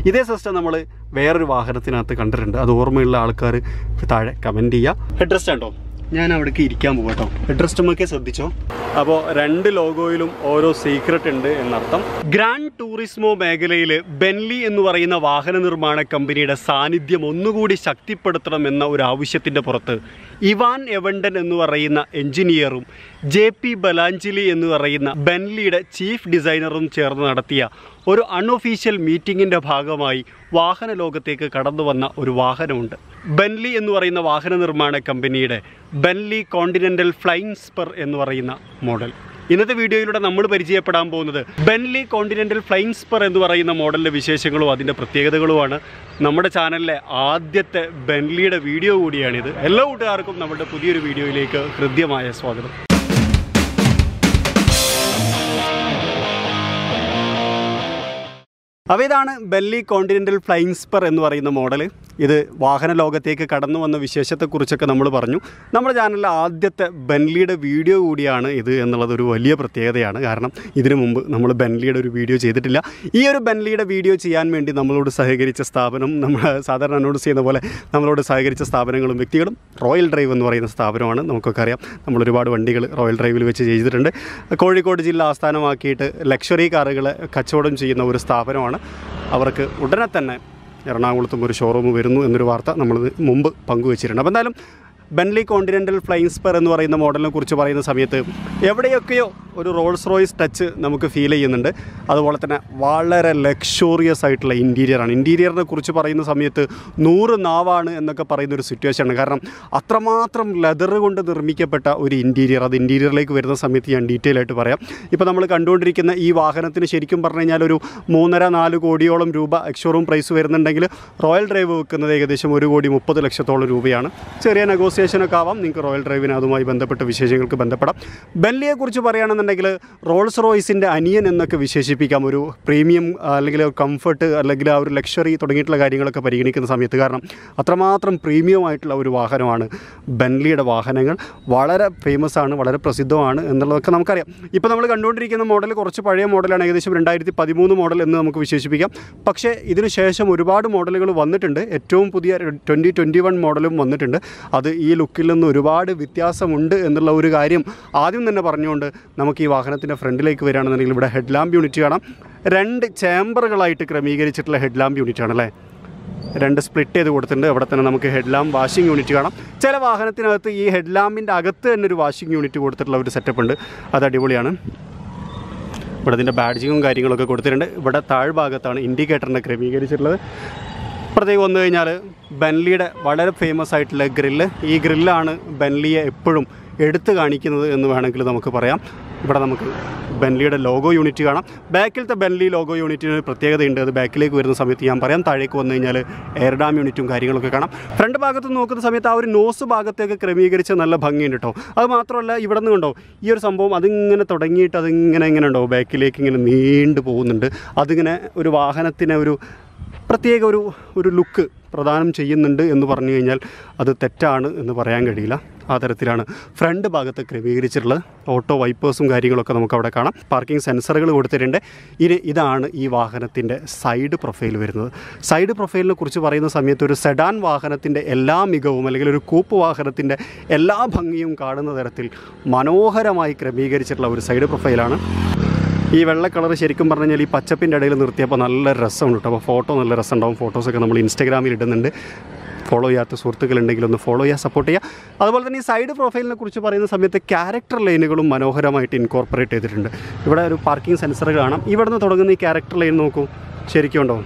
ഇതേ സിസ്റ്റം നമ്മൾ വേറൊരു വാഹനത്തിനകത്ത് കണ്ടിട്ടുണ്ട് അത് ഓർമ്മയുള്ള ആൾക്കാർ താഴെ കമൻറ്റ് ചെയ്യുക ഹെഡ് റെസ്റ്റ് ഉണ്ടോ ഞാൻ അവിടേക്ക് ഇരിക്കാൻ പോകും കേട്ടോ ഹെഡ് റെസ്റ്റുമൊക്കെ ശ്രദ്ധിച്ചോ അപ്പോൾ രണ്ട് ലോഗോയിലും ഓരോ സീക്രട്ട് ഉണ്ട് എന്നർത്ഥം ഗ്രാൻഡ് ടൂറിസ്മോ മേഖലയിൽ ബെൻലി എന്ന് പറയുന്ന വാഹന നിർമ്മാണ കമ്പനിയുടെ സാന്നിധ്യം ഒന്നുകൂടി ശക്തിപ്പെടുത്തണം എന്ന ഒരു ആവശ്യത്തിൻ്റെ പുറത്ത് ഇവാൻ എവണ്ടൻ എന്ന് പറയുന്ന എഞ്ചിനീയറും ജെ പി ബലാഞ്ചിലി എന്ന് പറയുന്ന ബെൻലിയുടെ ചീഫ് ഡിസൈനറും ചേർന്ന് നടത്തിയ ഒരു അൺഒഫീഷ്യൽ മീറ്റിങ്ങിൻ്റെ ഭാഗമായി വാഹന ലോകത്തേക്ക് കടന്നു വന്ന ഒരു വാഹനമുണ്ട് ബെൻലി എന്ന് പറയുന്ന വാഹന നിർമ്മാണ കമ്പനിയുടെ ബെൻലി കോണ്ടിനെൻ്റൽ ഫ്ലൈങ് സ്പർ എന്ന് പറയുന്ന മോഡൽ ഇന്നത്തെ വീഡിയോയിലൂടെ നമ്മൾ പരിചയപ്പെടാൻ പോകുന്നത് ബെൻലി കോണ്ടിനെൻ്റൽ ഫ്ലൈങ് സ്പർ എന്ന് പറയുന്ന മോഡലിൻ്റെ വിശേഷങ്ങളും അതിൻ്റെ പ്രത്യേകതകളുമാണ് നമ്മുടെ ചാനലിലെ ആദ്യത്തെ ബെൻലിയുടെ വീഡിയോ കൂടിയാണിത് എല്ലാ കൂട്ടുകാർക്കും നമ്മുടെ പുതിയൊരു വീഡിയോയിലേക്ക് ഹൃദ്യമായ സ്വാഗതം അപ്പോൾ ഇതാണ് ബെല്ലി കോണ്ടിനെൻ്റൽ ഫ്ലൈങ് സ്പർ എന്ന് പറയുന്ന മോഡൽ ഇത് വാഹന ലോകത്തേക്ക് കടന്നു വന്ന വിശേഷത്തെക്കുറിച്ചൊക്കെ നമ്മൾ പറഞ്ഞു നമ്മുടെ ചാനലിലെ ആദ്യത്തെ ബെൻലിയുടെ വീഡിയോ കൂടിയാണ് ഇത് എന്നുള്ളത് ഒരു വലിയ പ്രത്യേകതയാണ് കാരണം ഇതിനു മുമ്പ് നമ്മൾ ബെൻലിയുടെ ഒരു വീഡിയോ ചെയ്തിട്ടില്ല ഈ ഒരു ബെൻലിയുടെ വീഡിയോ ചെയ്യാൻ വേണ്ടി നമ്മളോട് സഹകരിച്ച സ്ഥാപനം നമ്മൾ സാധാരണ അനൗൺസ് ചെയ്യുന്ന പോലെ നമ്മളോട് സഹകരിച്ച സ്ഥാപനങ്ങളും വ്യക്തികളും റോയൽ ഡ്രൈവ് എന്ന് പറയുന്ന സ്ഥാപനമാണ് നമുക്കൊക്കെ അറിയാം നമ്മൾ ഒരുപാട് വണ്ടികൾ റോയൽ ഡ്രൈവിൽ വെച്ച് ചെയ്തിട്ടുണ്ട് കോഴിക്കോട് ജില്ല ആസ്ഥാനമാക്കിയിട്ട് ലക്ഷറി കാറുകൾ കച്ചവടം ചെയ്യുന്ന ഒരു സ്ഥാപനമാണ് അവർക്ക് ഉടനെ തന്നെ എറണാകുളത്തും ഒരു ഷോറൂം വരുന്നു എന്നൊരു വാർത്ത നമ്മൾ മുമ്പ് പങ്കുവച്ചിട്ടുണ്ട് അപ്പോൾ എന്തായാലും ബെൻലി കോണ്ടിനെൻ്റൽ ഫ്ലൈങ് സ്പർ എന്ന് പറയുന്ന മോഡലിനെ കുറിച്ച് പറയുന്ന സമയത്ത് എവിടെയൊക്കെയോ ഒരു റോൾസ് റോയ്സ് ടച്ച് നമുക്ക് ഫീൽ ചെയ്യുന്നുണ്ട് അതുപോലെ തന്നെ വളരെ ലക്ഷൂറിയസ് ആയിട്ടുള്ള ഇൻറ്റീരിയറാണ് ഇൻറ്റീരിയറിനെ കുറിച്ച് പറയുന്ന സമയത്ത് നൂറ് നാവാണ് എന്നൊക്കെ പറയുന്ന ഒരു സിറ്റുവേഷനാണ് കാരണം അത്രമാത്രം ലെതർ കൊണ്ട് നിർമ്മിക്കപ്പെട്ട ഒരു ഇൻറ്റീരിയർ അത് ഇൻറ്റീരിയറിലേക്ക് വരുന്ന സമയത്ത് ഞാൻ ഡീറ്റെയിൽ ആയിട്ട് പറയാം ഇപ്പോൾ നമ്മൾ കണ്ടുകൊണ്ടിരിക്കുന്ന ഈ വാഹനത്തിന് ശരിക്കും പറഞ്ഞു കഴിഞ്ഞാൽ ഒരു മൂന്നര നാല് കോടിയോളം രൂപ എക്സ്ഷോറൂം പ്രൈസ് വരുന്നുണ്ടെങ്കിൽ റോയൽ ഡ്രൈവ് വെക്കുന്നത് ഏകദേശം ഒരു കോടി മുപ്പത് ലക്ഷത്തോളം രൂപയാണ് ചെറിയ നെഗോസിയേഷനൊക്കെ ആവാം നിങ്ങൾക്ക് റോയൽ ഡ്രൈവിന് അതുമായി ബന്ധപ്പെട്ട വിശേഷങ്ങൾക്ക് ബന്ധപ്പെടാം ബെൻലിയെക്കുറിച്ച് പറയുകയാണെന്നുണ്ടെങ്കിൽ റോൾസ് റോയ്സിൻ്റെ അനിയൻ എന്നൊക്കെ വിശേഷിപ്പിക്കാം ഒരു പ്രീമിയം അല്ലെങ്കിൽ കംഫർട്ട് അല്ലെങ്കിൽ ആ ഒരു ലക്ഷറി തുടങ്ങിയിട്ടുള്ള കാര്യങ്ങളൊക്കെ പരിഗണിക്കുന്ന സമയത്ത് കാരണം അത്രമാത്രം പ്രീമിയം ആയിട്ടുള്ള ഒരു വാഹനമാണ് ബെൻലിയുടെ വാഹനങ്ങൾ വളരെ ഫേമസ് ആണ് വളരെ പ്രസിദ്ധമാണ് എന്നുള്ളതൊക്കെ നമുക്കറിയാം ഇപ്പോൾ നമ്മൾ കണ്ടുകൊണ്ടിരിക്കുന്ന മോഡൽ കുറച്ച് പഴയ മോഡലാണ് ഏകദേശം രണ്ടായിരത്തി പതിമൂന്ന് മോഡൽ എന്ന് നമുക്ക് വിശേഷിപ്പിക്കാം പക്ഷേ ഇതിന് ശേഷം ഒരുപാട് മോഡലുകൾ വന്നിട്ടുണ്ട് ഏറ്റവും പുതിയ ട്വൻറ്റി ട്വൻറ്റി വൺ മോഡലും വന്നിട്ടുണ്ട് അത് ഈ ലുക്കിൽ നിന്ന് ഒരുപാട് വ്യത്യാസമുണ്ട് എന്നുള്ള ഒരു കാര്യം ആദ്യം തന്നെ പറഞ്ഞുകൊണ്ട് നമുക്ക് ഈ വാഹനത്തിൻ്റെ ഫ്രണ്ടിലേക്ക് വരികയാണെന്നുണ്ടെങ്കിൽ ഇവിടെ ഹെഡ് ലാമ്പ് യൂണിറ്റ് കാണാം രണ്ട് ചേമ്പറുകളായിട്ട് ക്രമീകരിച്ചിട്ടുള്ള ഹെഡ് ലാമ്പ് യൂണിറ്റ് ആണല്ലേ രണ്ട് സ്പ്ലിറ്റ് ചെയ്ത് കൊടുത്തിട്ടുണ്ട് അവിടെ തന്നെ നമുക്ക് ഹെഡ് ലാമ്പ് വാഷിംഗ് യൂണിറ്റ് കാണാം ചില വാഹനത്തിനകത്ത് ഈ ഹെഡ് ലാമ്പിൻ്റെ അകത്ത് തന്നെ ഒരു വാഷിംഗ് യൂണിറ്റ് കൊടുത്തിട്ടുള്ള ഒരു സെറ്റപ്പ് ഉണ്ട് അത് അടിപൊളിയാണ് ഇവിടെ ഇതിൻ്റെ ബാഡ്ജിങ്ങും കാര്യങ്ങളൊക്കെ കൊടുത്തിട്ടുണ്ട് ഇവിടെ താഴ്ഭാഗത്താണ് ഇൻഡിക്കേറ്ററിനെ ക്രമീകരിച്ചിട്ടുള്ളത് പ്രത്യേകം വന്നു കഴിഞ്ഞാൽ ബെൻലിയുടെ വളരെ ഫേമസ് ആയിട്ടുള്ള ഗ്രില്ല് ഈ ഗ്രില്ലാണ് ബെൻലിയെ എപ്പോഴും എടുത്തു കാണിക്കുന്നത് എന്ന് വേണമെങ്കിൽ നമുക്ക് പറയാം ഇവിടെ നമുക്ക് ബെൻലിയുടെ ലോഗോ യൂണിറ്റ് കാണാം ബാക്കിലത്തെ ബെൻലി ലോഗോ യൂണിറ്റിന് ഒരു പ്രത്യേകതയുണ്ട് അത് ബാക്കിലേക്ക് വരുന്ന സമയത്ത് ഞാൻ പറയാം താഴേക്ക് വന്നു കഴിഞ്ഞാൽ എയർ ഡാം യൂണിറ്റും കാര്യങ്ങളൊക്കെ കാണാം ഫ്രണ്ട് ഭാഗത്ത് നോക്കുന്ന സമയത്ത് ആ ഒരു നോസ് ഭാഗത്തേക്ക് ക്രമീകരിച്ച് നല്ല ഭംഗിയുണ്ട് കേട്ടോ അത് മാത്രമല്ല ഇവിടെ നിന്ന് കണ്ടോ ഈ ഒരു സംഭവം അതിങ്ങനെ തുടങ്ങിയിട്ട് അതിങ്ങനെ ഇങ്ങനെ ഉണ്ടോ ബാക്കിലേക്ക് ഇങ്ങനെ നീണ്ടു പോകുന്നുണ്ട് അതിങ്ങനെ ഒരു വാഹനത്തിനെ ഒരു പ്രത്യേക ഒരു ഒരു ലുക്ക് പ്രദാനം ചെയ്യുന്നുണ്ട് എന്ന് പറഞ്ഞു കഴിഞ്ഞാൽ അത് തെറ്റാണ് എന്ന് പറയാൻ കഴിയില്ല ആ തരത്തിലാണ് ഫ്രണ്ട് ഭാഗത്ത് ക്രമീകരിച്ചിട്ടുള്ളത് ഓട്ടോ വൈപ്പേഴ്സും കാര്യങ്ങളൊക്കെ നമുക്ക് അവിടെ കാണാം പാർക്കിംഗ് സെൻസറുകൾ കൊടുത്തിട്ടുണ്ട് ഇനി ഇതാണ് ഈ വാഹനത്തിൻ്റെ സൈഡ് പ്രൊഫൈൽ വരുന്നത് സൈഡ് പ്രൊഫൈലിനെ കുറിച്ച് പറയുന്ന സമയത്ത് ഒരു സെഡാൻ വാഹനത്തിൻ്റെ എല്ലാ മികവും അല്ലെങ്കിൽ ഒരു കൂപ്പ് വാഹനത്തിൻ്റെ എല്ലാ ഭംഗിയും കാണുന്ന തരത്തിൽ മനോഹരമായി ക്രമീകരിച്ചിട്ടുള്ള ഒരു സൈഡ് പ്രൊഫൈലാണ് ഈ വെള്ള കളർ ശരിക്കും പറഞ്ഞു കഴിഞ്ഞാൽ ഈ പച്ചപ്പിൻ്റെ ഇടയിൽ നിർത്തിയപ്പോൾ നല്ല രസമുണ്ട് കേട്ടോ അപ്പോൾ ഫോട്ടോ നല്ല രസമുണ്ടാവും ഫോട്ടോസൊക്കെ നമ്മൾ ഇൻസ്റ്റാഗ്രാമിൽ ഇടുന്നുണ്ട് ഫോളോ ചെയ്യാത്ത സുഹൃത്തുക്കളുണ്ടെങ്കിൽ ഒന്ന് ഫോളോ ചെയ്യുക സപ്പോർട്ട് ചെയ്യുക അതുപോലെ തന്നെ ഈ സൈഡ് പ്രൊഫൈലിനെ കുറിച്ച് പറയുന്ന സമയത്ത് ക്യാരക്ടർ ലൈനുകളും മനോഹരമായിട്ട് ഇൻകോർപ്പറേറ്റ് ചെയ്തിട്ടുണ്ട് ഇവിടെ ഒരു പാർക്കിംഗ് സെൻസർ കാണാം ഇവിടെ നിന്ന് തുടങ്ങുന്ന ഈ ക്യാരക്ടർ ലൈൻ നോക്കൂ ശരിക്കും ഉണ്ടോ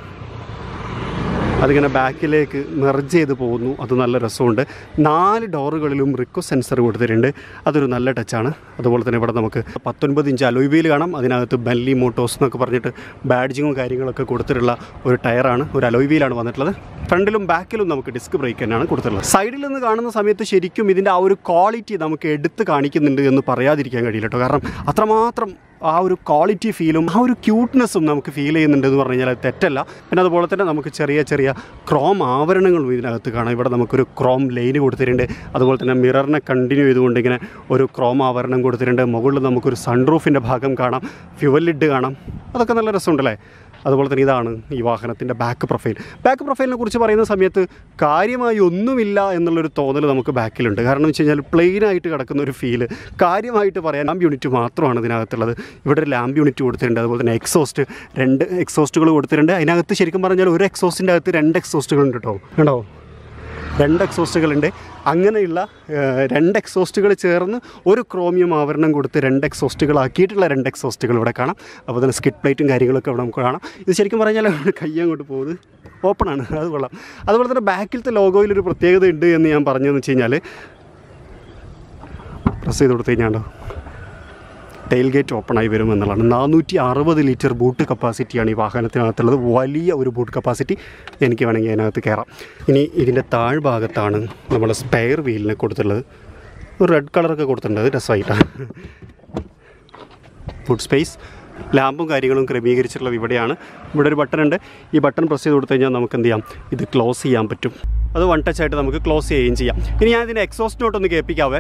അതിങ്ങനെ ബാക്കിലേക്ക് മെർജ് ചെയ്ത് പോകുന്നു അത് നല്ല രസമുണ്ട് നാല് ഡോറുകളിലും റിക്കോ സെൻസർ കൊടുത്തിട്ടുണ്ട് അതൊരു നല്ല ടച്ചാണ് അതുപോലെ തന്നെ ഇവിടെ നമുക്ക് പത്തൊൻപത് ഇഞ്ച് അലോയ് വീൽ കാണാം അതിനകത്ത് ബെല്ലി മോട്ടോസ് എന്നൊക്കെ പറഞ്ഞിട്ട് ബാഡ്ജിങ്ങും കാര്യങ്ങളൊക്കെ കൊടുത്തിട്ടുള്ള ഒരു ടയറാണ് ഒരു അലോയ് വീലാണ് വന്നിട്ടുള്ളത് ഫ്രണ്ടിലും ബാക്കിലും നമുക്ക് ഡിസ്ക് ബ്രേക്ക് തന്നെയാണ് കൊടുത്തിട്ടുള്ളത് സൈഡിൽ നിന്ന് കാണുന്ന സമയത്ത് ശരിക്കും ഇതിൻ്റെ ആ ഒരു ക്വാളിറ്റി നമുക്ക് എടുത്ത് കാണിക്കുന്നുണ്ട് എന്ന് പറയാതിരിക്കാൻ കഴിയില്ല കേട്ടോ കാരണം അത്രമാത്രം ആ ഒരു ക്വാളിറ്റി ഫീലും ആ ഒരു ക്യൂട്ട്നെസ്സും നമുക്ക് ഫീൽ ചെയ്യുന്നുണ്ട് എന്ന് പറഞ്ഞു കഴിഞ്ഞാൽ അത് തെറ്റല്ല പിന്നെ അതുപോലെ തന്നെ നമുക്ക് ചെറിയ ചെറിയ ക്രോം ആവരണങ്ങളും ഇതിനകത്ത് കാണാം ഇവിടെ നമുക്കൊരു ക്രോം ലൈന് കൊടുത്തിട്ടുണ്ട് അതുപോലെ തന്നെ മിററിനെ കണ്ടിന്യൂ ചെയ്തുകൊണ്ട് ഇങ്ങനെ ഒരു ക്രോം ആവരണം കൊടുത്തിട്ടുണ്ട് മുകളിൽ നമുക്കൊരു സൺറൂഫിൻ്റെ ഭാഗം കാണാം ഫ്യുവൽ ലിഡ് കാണാം അതൊക്കെ നല്ല രസമുണ്ടല്ലേ അതുപോലെ തന്നെ ഇതാണ് ഈ വാഹനത്തിൻ്റെ ബാക്ക് പ്രൊഫൈൽ ബാക്ക് പ്രൊഫൈലിനെ കുറിച്ച് പറയുന്ന സമയത്ത് കാര്യമായി ഒന്നുമില്ല എന്നുള്ളൊരു തോന്നൽ നമുക്ക് ബാക്കിലുണ്ട് കാരണം എന്ന് വെച്ച് കഴിഞ്ഞാൽ പ്ലെയിനായിട്ട് കിടക്കുന്ന ഒരു ഫീല് കാര്യമായിട്ട് പറയാൻ ലാമ്പ് യൂണിറ്റ് മാത്രമാണ് ഇതിനകത്തുള്ളത് ഇവിടെ ഒരു ലാമ്പ് യൂണിറ്റ് കൊടുത്തിട്ടുണ്ട് അതുപോലെ തന്നെ എക്സോസ്റ്റ് രണ്ട് എക്സോസ്റ്റുകൾ കൊടുത്തിട്ടുണ്ട് അതിനകത്ത് ശരിക്കും പറഞ്ഞാൽ ഒരു എക്സോസ്റ്റിൻ്റെ അകത്ത് രണ്ട് എക്സോസ്റ്റുകളുണ്ട് കേട്ടോ കണ്ടോ രണ്ട് എക്സോസ്റ്റുകളുണ്ട് അങ്ങനെയുള്ള ഏഹ്, രണ്ട് എക്സോസ്റ്റുകൾ ചേർന്ന് ഒരു ക്രോമിയം ആവരണം കൊടുത്ത് രണ്ട് എക്സോസ്റ്റുകളാക്കിയിട്ടുള്ള രണ്ട് എക്സോസ്റ്റുകൾ ഇവിടെ കാണാം അപ്പോൾ തന്നെ സ്കിറ്റ് പ്ലേറ്റും കാര്യങ്ങളൊക്കെ ഇവിടെ നമുക്ക് കാണാം ഇത് ശരിക്കും പറഞ്ഞാൽ കൈ അങ്ങോട്ട് പോകുന്നത് ഓപ്പൺ ആണ് അത് കൊള്ളാം അതുപോലെ തന്നെ ബാക്കിലത്തെ ലോഗോയിൽ ഒരു പ്രത്യേകത ഉണ്ട് എന്ന് ഞാൻ പറഞ്ഞതെന്ന് വെച്ച് കഴിഞ്ഞാൽ പ്രസ് ചെയ്ത് കൊടുത്തു കഴിഞ്ഞാണ്ടോ ടെയിൽ ഗേറ്റ് ഓപ്പൺ ആയി വരും എന്നുള്ളതാണ് നാനൂറ്റി അറുപത് ലിറ്റർ ബൂട്ട് കപ്പാസിറ്റിയാണ് ഈ വാഹനത്തിനകത്തുള്ളത് വലിയ ഒരു ബൂട്ട് കപ്പാസിറ്റി എനിക്ക് വേണമെങ്കിൽ അതിനകത്ത് കയറാം ഇനി ഇതിൻ്റെ താഴ്ഭാഗത്താണ് നമ്മൾ സ്പെയർ വീലിനെ കൊടുത്തിട്ടുള്ളത് ഒരു റെഡ് കളറൊക്കെ കൊടുത്തിട്ടുണ്ട് അത് രസമായിട്ടാണ് ഫുഡ് സ്പേസ് ലാമ്പും കാര്യങ്ങളും ക്രമീകരിച്ചിട്ടുള്ളത് ഇവിടെയാണ് ഇവിടെ ഒരു ബട്ടൺ ഉണ്ട് ഈ ബട്ടൺ പ്രസ് ചെയ്ത് കൊടുത്തു കഴിഞ്ഞാൽ നമുക്ക് എന്ത് ചെയ്യാം ഇത് ക്ലോസ് ചെയ്യാൻ പറ്റും അത് വൺ ടച്ച് ആയിട്ട് നമുക്ക് ക്ലോസ് ചെയ്യുകയും ചെയ്യാം ഇനി ഞാൻ ഇതിൻ്റെ എക്സോസ്റ്റ് നോട്ട് ഒന്ന് കേൾപ്പിക്കാവേ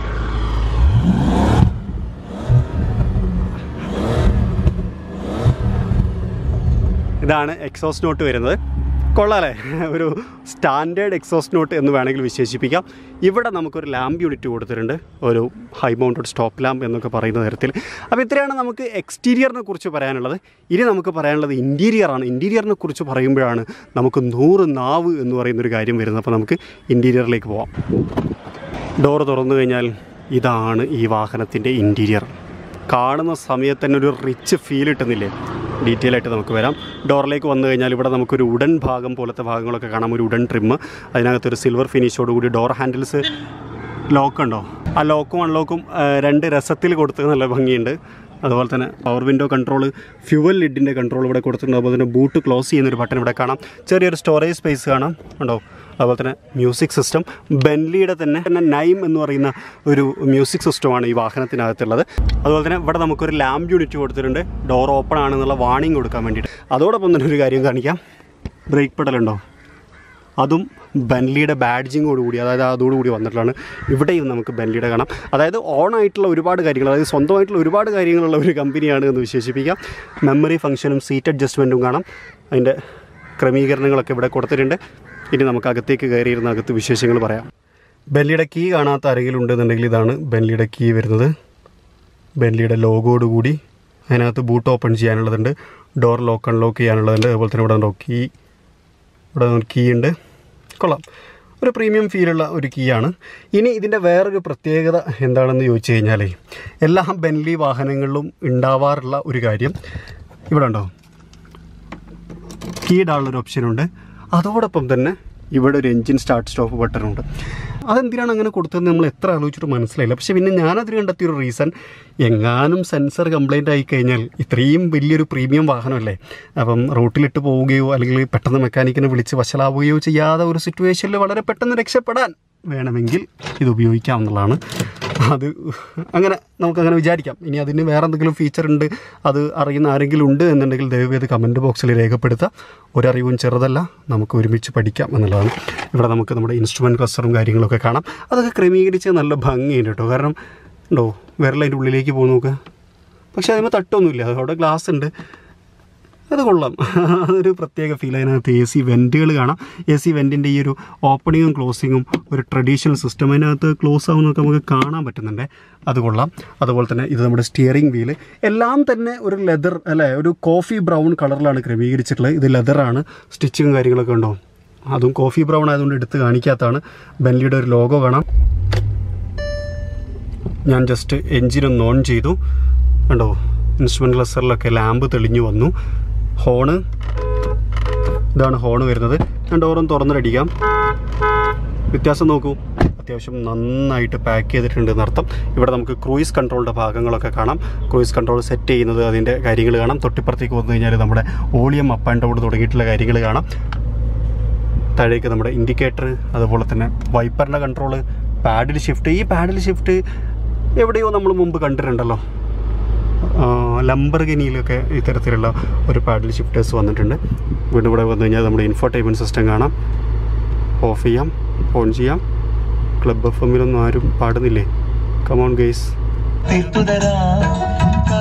ഇതാണ് എക്സോസ്റ്റ് നോട്ട് വരുന്നത് കൊള്ളാലേ ഒരു സ്റ്റാൻഡേർഡ് എക്സോസ്റ്റ് നോട്ട് എന്ന് വേണമെങ്കിൽ വിശേഷിപ്പിക്കാം ഇവിടെ നമുക്കൊരു ലാമ്പ് യൂണിറ്റ് കൊടുത്തിട്ടുണ്ട് ഒരു ഹൈ മൗണ്ടഡ് സ്റ്റോപ്പ് ലാമ്പ് എന്നൊക്കെ പറയുന്ന തരത്തിൽ അപ്പോൾ ഇത്രയാണ് നമുക്ക് എക്സ്റ്റീരിയറിനെ കുറിച്ച് പറയാനുള്ളത് ഇനി നമുക്ക് പറയാനുള്ളത് ഇൻറ്റീരിയറാണ് ഇൻറ്റീരിയറിനെ കുറിച്ച് പറയുമ്പോഴാണ് നമുക്ക് നൂറ് നാവ് എന്ന് പറയുന്നൊരു കാര്യം വരുന്നത് അപ്പോൾ നമുക്ക് ഇൻറ്റീരിയറിലേക്ക് പോവാം ഡോറ് തുറന്നു കഴിഞ്ഞാൽ ഇതാണ് ഈ വാഹനത്തിൻ്റെ ഇൻറ്റീരിയർ കാണുന്ന സമയത്ത് തന്നെ ഒരു റിച്ച് ഫീൽ കിട്ടുന്നില്ലേ ഡീറ്റെയിൽ ആയിട്ട് നമുക്ക് വരാം ഡോറിലേക്ക് വന്നു കഴിഞ്ഞാൽ ഇവിടെ നമുക്കൊരു ഉടൻ ഭാഗം പോലത്തെ ഭാഗങ്ങളൊക്കെ കാണാം ഒരു ഉടൻ ട്രിമ്മ് അതിനകത്തൊരു സിൽവർ ഫിനിഷോട് കൂടി ഡോർ ഹാൻഡിൽസ് ലോക്ക് ഉണ്ടോ ആ ലോക്കും അൺലോക്കും ആ, രണ്ട് രസത്തിൽ കൊടുത്ത് നല്ല ഭംഗിയുണ്ട് അതുപോലെ തന്നെ പവർ വിൻഡോ കൺട്രോൾ ഫ്യുവൽ ലിഡിൻ്റെ കൺട്രോൾ ഇവിടെ കൊടുത്തിട്ടുണ്ട് അതുപോലെ തന്നെ ബൂട്ട് ക്ലോസ് ചെയ്യുന്നൊരു ബട്ടൺ ഇവിടെ കാണാം ചെറിയൊരു സ്റ്റോറേജ് സ്പേസ് കാണാം ഉണ്ടോ അതുപോലെ തന്നെ മ്യൂസിക് സിസ്റ്റം ബെൻലിയുടെ തന്നെ തന്നെ നൈം എന്ന് പറയുന്ന ഒരു മ്യൂസിക് സിസ്റ്റമാണ് ഈ വാഹനത്തിനകത്തുള്ളത് അതുപോലെ തന്നെ ഇവിടെ നമുക്കൊരു ലാമ്പ് യൂണിറ്റ് കൊടുത്തിട്ടുണ്ട് ഡോർ ഓപ്പൺ ആണെന്നുള്ള വാണിംഗ് കൊടുക്കാൻ വേണ്ടിയിട്ട് അതോടൊപ്പം തന്നെ ഒരു കാര്യം കാണിക്കാം ബ്രേക്ക് പെടലുണ്ടോ അതും ബെൻലിയുടെ ബാഡ്ജിങ്ങോട് കൂടി അതായത് അതോടുകൂടി വന്നിട്ടുള്ളതാണ് ഇവിടെയും നമുക്ക് ബെൻലിയുടെ കാണാം അതായത് ഓൺ ആയിട്ടുള്ള ഒരുപാട് കാര്യങ്ങൾ അതായത് സ്വന്തമായിട്ടുള്ള ഒരുപാട് കാര്യങ്ങളുള്ള ഒരു കമ്പനിയാണ് എന്ന് വിശേഷിപ്പിക്കാം മെമ്മറി ഫംഗ്ഷനും സീറ്റ് അഡ്ജസ്റ്റ്മെൻറ്റും കാണാം അതിൻ്റെ ക്രമീകരണങ്ങളൊക്കെ ഇവിടെ കൊടുത്തിട്ടുണ്ട് ഇനി നമുക്ക് അകത്തേക്ക് കയറിയിരുന്ന അകത്ത് വിശേഷങ്ങൾ പറയാം ബെൻലിയുടെ കീ കാണാത്ത ആരെങ്കിലും ഉണ്ടെന്നുണ്ടെങ്കിൽ ഇതാണ് ബെൻലിയുടെ കീ വരുന്നത് ബെൻലിയുടെ ലോഗോട് കൂടി അതിനകത്ത് ബൂട്ട് ഓപ്പൺ ചെയ്യാനുള്ളതുണ്ട് ഡോർ ലോക്ക് അൺലോക്ക് ചെയ്യാനുള്ളതുണ്ട് അതുപോലെ തന്നെ ഇവിടെ ഉണ്ടോ കീ ഇവിടെ ഒരു കീ ഉണ്ട് കൊള്ളാം ഒരു പ്രീമിയം ഫീലുള്ള ഒരു കീ ആണ് ഇനി ഇതിൻ്റെ വേറൊരു പ്രത്യേകത എന്താണെന്ന് ചോദിച്ചു കഴിഞ്ഞാൽ എല്ലാ ബെൻലി വാഹനങ്ങളിലും ഉണ്ടാവാറുള്ള ഒരു കാര്യം ഇവിടെ ഉണ്ടോ കീ ഇടാനുള്ളൊരു ഓപ്ഷനുണ്ട് അതോടൊപ്പം തന്നെ ഇവിടെ ഒരു എൻജിൻ സ്റ്റാർട്ട് സ്റ്റോപ്പ് ബട്ടണുണ്ട് അതെന്തിനാണ് അങ്ങനെ കൊടുത്തതെന്ന് നമ്മൾ എത്ര ആലോചിച്ചിട്ട് മനസ്സിലായില്ല പക്ഷേ പിന്നെ ഞാനതിന് കണ്ടെത്തിയൊരു റീസൺ എങ്ങാനും സെൻസർ കംപ്ലൈൻ്റ് ആയി കഴിഞ്ഞാൽ ഇത്രയും വലിയൊരു പ്രീമിയം വാഹനമല്ലേ അപ്പം റൂട്ടിലിട്ട് പോവുകയോ അല്ലെങ്കിൽ പെട്ടെന്ന് മെക്കാനിക്കിനെ വിളിച്ച് വശലാവുകയോ ചെയ്യാതെ ഒരു സിറ്റുവേഷനിൽ വളരെ പെട്ടെന്ന് രക്ഷപ്പെടാൻ വേണമെങ്കിൽ ഇത് ഉപയോഗിക്കാവുന്നതാണ് അത് അങ്ങനെ നമുക്കങ്ങനെ വിചാരിക്കാം ഇനി അതിന് വേറെ എന്തെങ്കിലും ഫീച്ചർ ഉണ്ട് അത് അറിയുന്ന ആരെങ്കിലും ഉണ്ട് എന്നുണ്ടെങ്കിൽ ദയവേത് കമൻറ്റ് ബോക്സിൽ രേഖപ്പെടുത്താം ഒരറിവും ചെറുതല്ല നമുക്ക് ഒരുമിച്ച് പഠിക്കാം എന്നുള്ളതാണ് ഇവിടെ നമുക്ക് നമ്മുടെ ഇൻസ്ട്രുമെൻറ്റ് ക്ലസ്റ്ററും കാര്യങ്ങളൊക്കെ കാണാം അതൊക്കെ ക്രമീകരിച്ച് നല്ല ഭംഗിയുണ്ട് കേട്ടോ കാരണം ഉണ്ടോ വിരൽ അതിൻ്റെ ഉള്ളിലേക്ക് പോകുന്നു നോക്കുക പക്ഷേ അതിന് തട്ടൊന്നുമില്ല അവിടെ ഗ്ലാസ് ഉണ്ട് അത് കൊള്ളാം അതൊരു പ്രത്യേക ഫീൽ അതിനകത്ത് എ സി വെൻറ്റുകൾ കാണാം എ സി വെൻറ്റിൻ്റെ ഈ ഒരു ഓപ്പണിങ്ങും ക്ലോസിങ്ങും ഒരു ട്രഡീഷണൽ സിസ്റ്റം അതിനകത്ത് ക്ലോസ് ആവുന്നതൊക്കെ നമുക്ക് കാണാൻ പറ്റുന്നുണ്ട് അത് കൊള്ളാം അതുപോലെ തന്നെ ഇത് നമ്മുടെ സ്റ്റിയറിംഗ് വീല് എല്ലാം തന്നെ ഒരു ലെതർ അല്ലേ ഒരു കോഫി ബ്രൗൺ കളറിലാണ് ക്രമീകരിച്ചിട്ടുള്ളത് ഇത് ലെതറാണ് സ്റ്റിച്ചിങ്ങും കാര്യങ്ങളൊക്കെ ഉണ്ടോ അതും കോഫി ബ്രൗൺ ആയതുകൊണ്ട് എടുത്ത് കാണിക്കാത്തതാണ് ബെൻലിയുടെ ഒരു ലോഗോ കാണാം ഞാൻ ജസ്റ്റ് എൻജിനൊന്ന് ഓൺ ചെയ്തു കണ്ടോ ഇൻസ്ട്രുമെൻ്റ് ക്ലസ്റ്ററിലൊക്കെ ലാമ്പ് തെളിഞ്ഞു വന്നു ഹോണ് ഇതാണ് ഹോണ് വരുന്നത് ഞാൻ ഡോറും തുറന്നിട്ടടിക്കാം വ്യത്യാസം നോക്കൂ അത്യാവശ്യം നന്നായിട്ട് പാക്ക് ചെയ്തിട്ടുണ്ട് എന്നർത്ഥം ഇവിടെ നമുക്ക് ക്രൂയിസ് കൺട്രോളിൻ്റെ ഭാഗങ്ങളൊക്കെ കാണാം ക്രൂയിസ് കൺട്രോൾ സെറ്റ് ചെയ്യുന്നത് അതിൻ്റെ കാര്യങ്ങൾ കാണാം തൊട്ടിപ്പുറത്തേക്ക് വന്നു കഴിഞ്ഞാൽ നമ്മുടെ ഓളിയം അപ്പ് ആൻഡ് ഡൗൺ തുടങ്ങിയിട്ടുള്ള കാര്യങ്ങൾ കാണാം താഴേക്ക് നമ്മുടെ ഇൻഡിക്കേറ്റർ അതുപോലെ തന്നെ വൈപ്പറിൻ്റെ കൺട്രോൾ പാഡിൽ ഷിഫ്റ്റ് ഈ പാഡിൽ ഷിഫ്റ്റ് എവിടെയോ നമ്മൾ മുമ്പ് കണ്ടിട്ടുണ്ടല്ലോ ലംബർഗനിയിലൊക്കെ ഇത്തരത്തിലുള്ള ഒരു പാഡിൽ ഷിഫ്റ്റേഴ്സ് വന്നിട്ടുണ്ട് വീണ്ടും ഇവിടെ വന്നു കഴിഞ്ഞാൽ നമ്മുടെ ഇൻഫോർടൈൻമെൻറ്റ് സിസ്റ്റം കാണാം ഓഫ് ചെയ്യാം ഓൺ ചെയ്യാം ക്ലബ് എഫ് എമ്മിലൊന്നും ആരും പാടുന്നില്ലേ കമോൺ ഗെയ്സ് തീർത്തുതരാം കരു